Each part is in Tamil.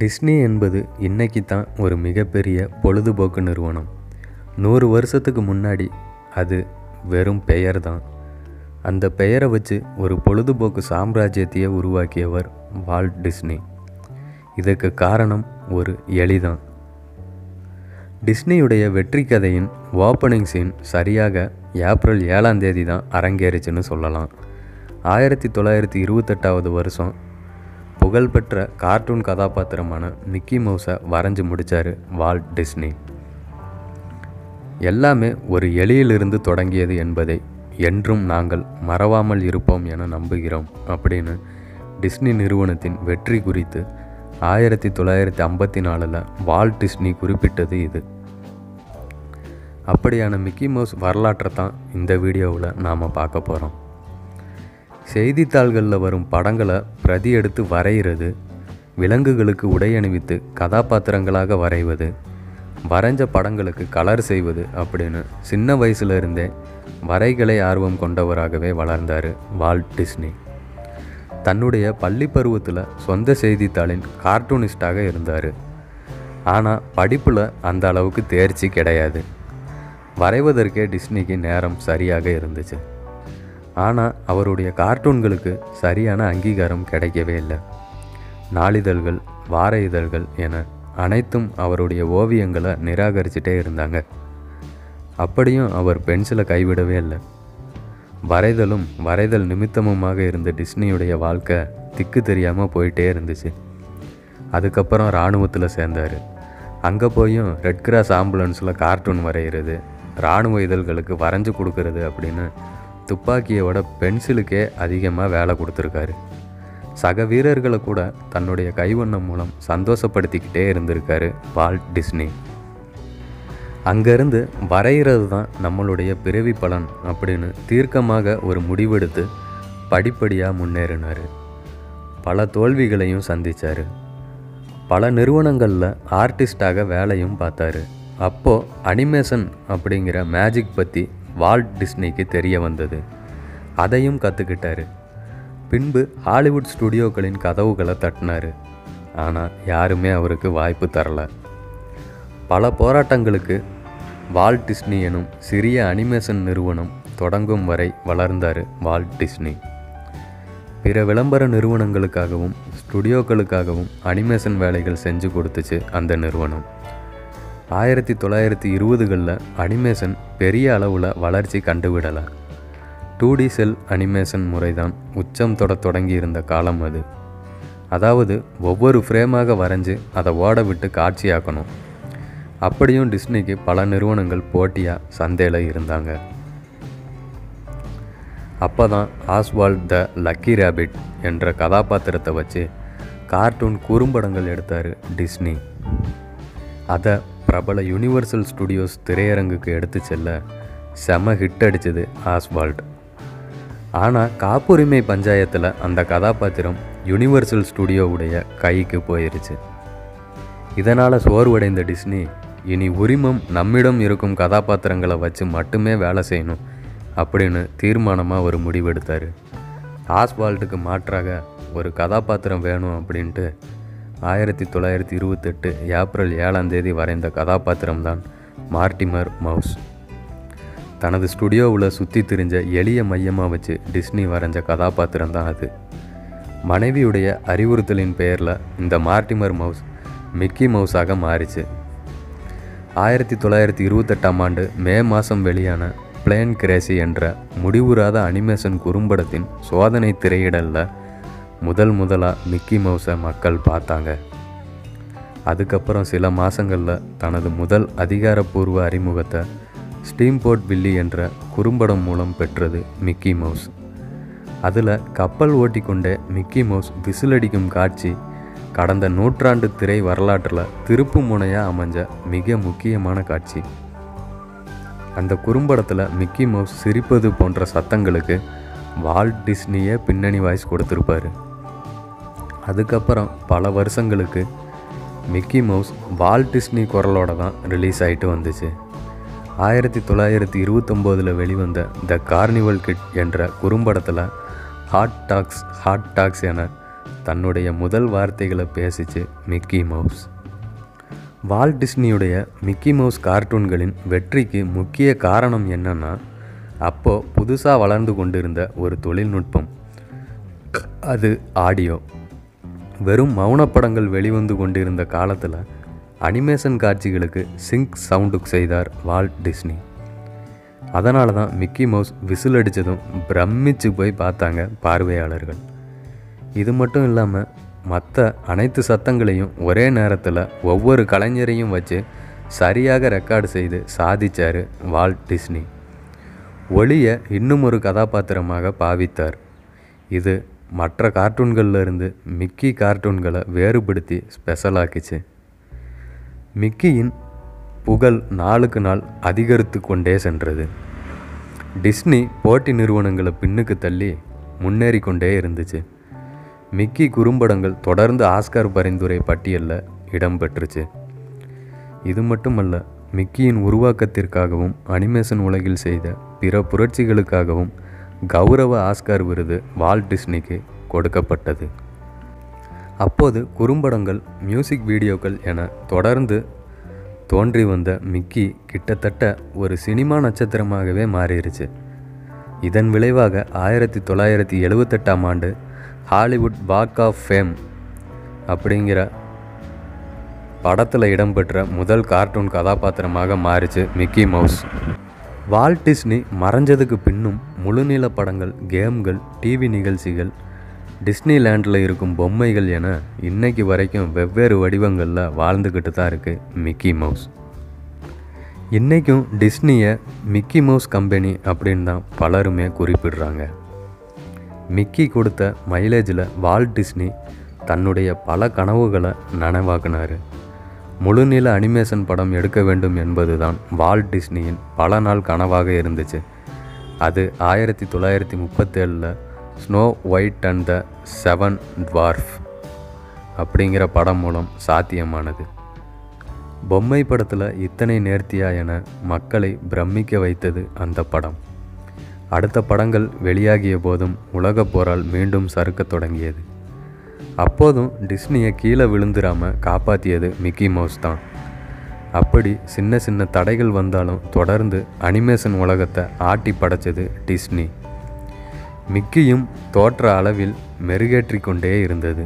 டிஸ்னி என்பது இன்னைக்கு தான் ஒரு மிகப்பெரிய பொழுதுபோக்கு நிறுவனம் நூறு வருஷத்துக்கு முன்னாடி அது வெறும் பெயர் தான் அந்த பெயரை வச்சு ஒரு பொழுதுபோக்கு சாம்ராஜ்யத்தையே உருவாக்கியவர் வால்ட் டிஸ்னி இதுக்கு காரணம் ஒரு எலிதான் டிஸ்னியுடைய வெற்றி கதையின் ஓப்பனிங் சீன் சரியாக ஏப்ரல் ஏழாம் தேதி தான் அரங்கேறிச்சுன்னு சொல்லலாம் ஆயிரத்தி தொள்ளாயிரத்தி இருபத்தெட்டாவது வருஷம் புகழ்பெற்ற கார்ட்டூன் கதாபாத்திரமான மிக்கி மவுஸை வரைஞ்சு முடித்தார் வால்ட் டிஸ்னி எல்லாமே ஒரு எலியிலிருந்து தொடங்கியது என்பதை என்றும் நாங்கள் மறவாமல் இருப்போம் என நம்புகிறோம் அப்படின்னு டிஸ்னி நிறுவனத்தின் வெற்றி குறித்து ஆயிரத்தி தொள்ளாயிரத்தி ஐம்பத்தி நாலில் வால்ட் டிஸ்னி குறிப்பிட்டது இது அப்படியான மிக்கி மவுஸ் வரலாற்றை தான் இந்த வீடியோவில் நாம் பார்க்க போகிறோம் செய்தித்தாள்களில் வரும் படங்களை பிரதி எடுத்து வரைகிறது விலங்குகளுக்கு உடை அணிவித்து கதாபாத்திரங்களாக வரைவது வரைஞ்ச படங்களுக்கு கலர் செய்வது அப்படின்னு சின்ன வயசுல இருந்தே வரைகலை ஆர்வம் கொண்டவராகவே வளர்ந்தார் வால்ட் டிஸ்னி தன்னுடைய பள்ளி பருவத்தில் சொந்த செய்தித்தாளின் கார்ட்டூனிஸ்டாக இருந்தார் ஆனால் படிப்பில் அந்த அளவுக்கு தேர்ச்சி கிடையாது வரைவதற்கே டிஸ்னிக்கு நேரம் சரியாக இருந்துச்சு ஆனால் அவருடைய கார்ட்டூன்களுக்கு சரியான அங்கீகாரம் கிடைக்கவே இல்லை நாளிதழ்கள் வார இதழ்கள் என அனைத்தும் அவருடைய ஓவியங்களை நிராகரிச்சுட்டே இருந்தாங்க அப்படியும் அவர் பென்சிலை கைவிடவே இல்லை வரைதலும் வரைதல் நிமித்தமுமாக இருந்த டிஸ்னியுடைய வாழ்க்கை திக்கு தெரியாமல் போயிட்டே இருந்துச்சு அதுக்கப்புறம் இராணுவத்தில் சேர்ந்தார் அங்கே போயும் ரெட் கிராஸ் ஆம்புலன்ஸில் கார்ட்டூன் வரைகிறது இராணுவ இதழ்களுக்கு வரைஞ்சு கொடுக்கறது அப்படின்னு துப்பாக்கியை விட பென்சிலுக்கே அதிகமாக வேலை கொடுத்துருக்காரு சக வீரர்களை கூட தன்னுடைய கைவண்ணம் மூலம் சந்தோஷப்படுத்திக்கிட்டே இருந்திருக்காரு வால்ட் டிஸ்னி அங்கேருந்து வரைகிறது தான் நம்மளுடைய பிறவி பலன் அப்படின்னு தீர்க்கமாக ஒரு முடிவெடுத்து படிப்படியாக முன்னேறினார் பல தோல்விகளையும் சந்தித்தார் பல நிறுவனங்களில் ஆர்டிஸ்டாக வேலையும் பார்த்தாரு அப்போது அனிமேஷன் அப்படிங்கிற மேஜிக் பற்றி வால்ட் டிஸ்னிக்கு தெரிய வந்தது அதையும் கற்றுக்கிட்டாரு பின்பு ஹாலிவுட் ஸ்டுடியோக்களின் கதவுகளை தட்டினார் ஆனால் யாருமே அவருக்கு வாய்ப்பு தரல பல போராட்டங்களுக்கு வால்ட் டிஸ்னி எனும் சிறிய அனிமேஷன் நிறுவனம் தொடங்கும் வரை வளர்ந்தார் வால்ட் டிஸ்னி பிற விளம்பர நிறுவனங்களுக்காகவும் ஸ்டுடியோக்களுக்காகவும் அனிமேஷன் வேலைகள் செஞ்சு கொடுத்துச்சு அந்த நிறுவனம் ஆயிரத்தி தொள்ளாயிரத்தி இருபதுகளில் அனிமேஷன் பெரிய அளவில் வளர்ச்சி கண்டுவிடலை டூ டி செல் அனிமேஷன் முறைதான் உச்சம் தொட தொடங்கியிருந்த காலம் அது அதாவது ஒவ்வொரு ஃப்ரேமாக வரைஞ்சு அதை ஓட விட்டு காட்சியாக்கணும் அப்படியும் டிஸ்னிக்கு பல நிறுவனங்கள் போட்டியாக சந்தையில் இருந்தாங்க அப்போ தான் ஆஸ்வால்ட் த லக்கி ரேபிட் என்ற கதாபாத்திரத்தை வச்சு கார்ட்டூன் குறும்படங்கள் எடுத்தார் டிஸ்னி அதை பிரபல யுனிவர்சல் ஸ்டுடியோஸ் திரையரங்குக்கு எடுத்து செல்ல செம ஹிட் அடிச்சது ஆஸ்வால்ட் ஆனால் காப்புரிமை பஞ்சாயத்தில் அந்த கதாபாத்திரம் யுனிவர்சல் ஸ்டுடியோவுடைய கைக்கு போயிருச்சு இதனால் சோர்வடைந்த டிஸ்னி இனி உரிமம் நம்மிடம் இருக்கும் கதாபாத்திரங்களை வச்சு மட்டுமே வேலை செய்யணும் அப்படின்னு தீர்மானமாக ஒரு முடிவெடுத்தார் ஆஸ்வால்ட்டுக்கு மாற்றாக ஒரு கதாபாத்திரம் வேணும் அப்படின்ட்டு ஆயிரத்தி தொள்ளாயிரத்தி இருபத்தெட்டு ஏப்ரல் ஏழாம் தேதி வரைந்த கதாபாத்திரம்தான் மார்டிமர் மவுஸ் தனது ஸ்டுடியோவில் சுற்றி திரிஞ்ச எளிய மையமாக வச்சு டிஸ்னி வரைஞ்ச கதாபாத்திரம் தான் அது மனைவியுடைய அறிவுறுத்தலின் பெயரில் இந்த மார்டிமர் மவுஸ் மிக்கி மவுஸாக மாறிச்சு ஆயிரத்தி தொள்ளாயிரத்தி இருபத்தெட்டாம் ஆண்டு மே மாதம் வெளியான பிளேன் கிரேசி என்ற முடிவுறாத அனிமேஷன் குறும்படத்தின் சோதனை திரையிடலில் முதல் முதலாக மிக்கி மவுஸை மக்கள் பார்த்தாங்க அதுக்கப்புறம் சில மாதங்களில் தனது முதல் அதிகாரப்பூர்வ அறிமுகத்தை ஸ்டீம்போர்ட் வில்லி என்ற குறும்படம் மூலம் பெற்றது மிக்கி மவுஸ் அதில் கப்பல் ஓட்டிக்கொண்டே மிக்கி மவுஸ் விசிலடிக்கும் காட்சி கடந்த நூற்றாண்டு திரை வரலாற்றில் திருப்பு முனையாக அமைஞ்ச மிக முக்கியமான காட்சி அந்த குறும்படத்தில் மிக்கி மவுஸ் சிரிப்பது போன்ற சத்தங்களுக்கு வால்ட் டிஸ்னியே பின்னணி வாய்ஸ் கொடுத்துருப்பாரு அதுக்கப்புறம் பல வருஷங்களுக்கு மிக்கி மவுஸ் வால்ட் டிஸ்னி குரலோட தான் ரிலீஸ் ஆகிட்டு வந்துச்சு ஆயிரத்தி தொள்ளாயிரத்தி இருபத்தொம்போதில் வெளிவந்த த கார்னிவல் கிட் என்ற குறும்படத்தில் ஹாட் டாக்ஸ் ஹாட் டாக்ஸ் என தன்னுடைய முதல் வார்த்தைகளை பேசிச்சு மிக்கி மவுஸ் வால்ட் டிஸ்னியுடைய மிக்கி மவுஸ் கார்ட்டூன்களின் வெற்றிக்கு முக்கிய காரணம் என்னன்னா அப்போ புதுசாக வளர்ந்து கொண்டிருந்த ஒரு தொழில்நுட்பம் அது ஆடியோ வெறும் மௌனப்படங்கள் வெளிவந்து கொண்டிருந்த காலத்தில் அனிமேஷன் காட்சிகளுக்கு சிங்க் சவுண்டு செய்தார் வால்ட் டிஸ்னி அதனால தான் மிக்கி மவுஸ் விசில் அடித்ததும் பிரமிச்சு போய் பார்த்தாங்க பார்வையாளர்கள் இது மட்டும் இல்லாமல் மற்ற அனைத்து சத்தங்களையும் ஒரே நேரத்தில் ஒவ்வொரு கலைஞரையும் வச்சு சரியாக ரெக்கார்டு செய்து சாதிச்சார் வால்ட் டிஸ்னி ஒளியை இன்னும் ஒரு கதாபாத்திரமாக பாவித்தார் இது மற்ற கார்ட்டூன்கள்ல இருந்து மிக்கி கார்ட்டூன்களை வேறுபடுத்தி ஸ்பெஷலாக்கிச்சு மிக்கியின் புகழ் நாளுக்கு நாள் அதிகரித்து கொண்டே சென்றது டிஸ்னி போட்டி நிறுவனங்களை பின்னுக்கு தள்ளி முன்னேறி கொண்டே இருந்துச்சு மிக்கி குறும்படங்கள் தொடர்ந்து ஆஸ்கார் பரிந்துரை பட்டியலில் இடம்பெற்றுச்சு இது மட்டுமல்ல மிக்கியின் உருவாக்கத்திற்காகவும் அனிமேஷன் உலகில் செய்த பிற புரட்சிகளுக்காகவும் கௌரவ ஆஸ்கார் விருது வால்ட் டிஸ்னிக்கு கொடுக்கப்பட்டது அப்போது குறும்படங்கள் மியூசிக் வீடியோக்கள் என தொடர்ந்து தோன்றி வந்த மிக்கி கிட்டத்தட்ட ஒரு சினிமா நட்சத்திரமாகவே மாறிடுச்சு இதன் விளைவாக ஆயிரத்தி தொள்ளாயிரத்தி எழுவத்தெட்டாம் ஆண்டு ஹாலிவுட் வாக் ஆஃப் ஃபேம் அப்படிங்கிற படத்தில் இடம்பெற்ற முதல் கார்ட்டூன் கதாபாத்திரமாக மாறிச்சு மிக்கி மவுஸ் வால்ட் டிஸ்னி மறைஞ்சதுக்கு பின்னும் முழுநீள படங்கள் கேம்கள் டிவி நிகழ்ச்சிகள் டிஸ்னி லேண்டில் இருக்கும் பொம்மைகள் என இன்னைக்கு வரைக்கும் வெவ்வேறு வடிவங்களில் வாழ்ந்துக்கிட்டு தான் இருக்குது மிக்கி மவுஸ் இன்றைக்கும் டிஸ்னியை மிக்கி மவுஸ் கம்பெனி அப்படின்னு தான் பலருமே குறிப்பிடுறாங்க மிக்கி கொடுத்த மைலேஜில் வால்ட் டிஸ்னி தன்னுடைய பல கனவுகளை நனவாக்குனார் முழுநில அனிமேஷன் படம் எடுக்க வேண்டும் என்பது தான் வால்ட் டிஸ்னியின் பல நாள் கனவாக இருந்துச்சு அது ஆயிரத்தி தொள்ளாயிரத்தி முப்பத்தேழில் snow white and the seven dwarf அப்படிங்கிற படம் மூலம் சாத்தியமானது பொம்மை படத்தில் இத்தனை நேர்த்தியா என மக்களை பிரமிக்க வைத்தது அந்த படம் அடுத்த படங்கள் வெளியாகிய போதும் உலகப் போரால் மீண்டும் சறுக்கத் தொடங்கியது அப்போதும் டிஸ்னியை கீழே விழுந்துராம காப்பாற்றியது மிக்கி மவுஸ் தான் அப்படி சின்ன சின்ன தடைகள் வந்தாலும் தொடர்ந்து அனிமேஷன் உலகத்தை ஆட்டி படைச்சது டிஸ்னி மிக்கியும் தோற்ற அளவில் மெருகேற்றி கொண்டே இருந்தது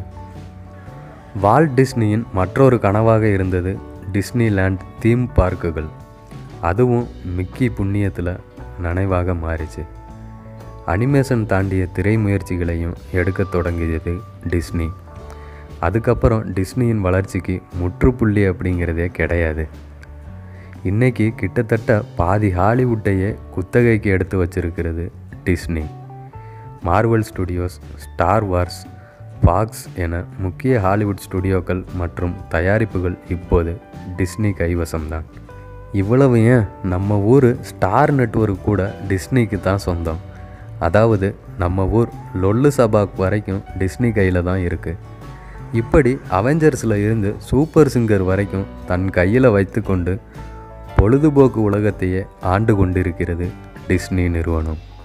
வால்ட் டிஸ்னியின் மற்றொரு கனவாக இருந்தது டிஸ்னிலேண்ட் தீம் பார்க்குகள் அதுவும் மிக்கி புண்ணியத்தில் நனைவாக மாறிச்சு அனிமேஷன் தாண்டிய திரை முயற்சிகளையும் எடுக்கத் தொடங்கியது டிஸ்னி அதுக்கப்புறம் டிஸ்னியின் வளர்ச்சிக்கு முற்றுப்புள்ளி அப்படிங்கிறதே கிடையாது இன்னைக்கு கிட்டத்தட்ட பாதி ஹாலிவுட்டையே குத்தகைக்கு எடுத்து வச்சிருக்கிறது Disney Marvel Studios Star Wars Fox என முக்கிய ஹாலிவுட் ஸ்டுடியோக்கள் மற்றும் தயாரிப்புகள் இப்போது டிஸ்னி கைவசம்தான் இவ்வளவு ஏன் நம்ம ஊர் ஸ்டார் நெட்வொர்க் கூட டிஸ்னிக்கு தான் சொந்தம் அதாவது நம்ம ஊர் லொல்லு சபாக் வரைக்கும் டிஸ்னி கையில் தான் இருக்குது இப்படி அவெஞ்சர்ஸில் இருந்து சூப்பர் சிங்கர் வரைக்கும் தன் கையில் வைத்துக்கொண்டு பொழுதுபோக்கு உலகத்தையே ஆண்டு கொண்டிருக்கிறது டிஸ்னி நிறுவனம்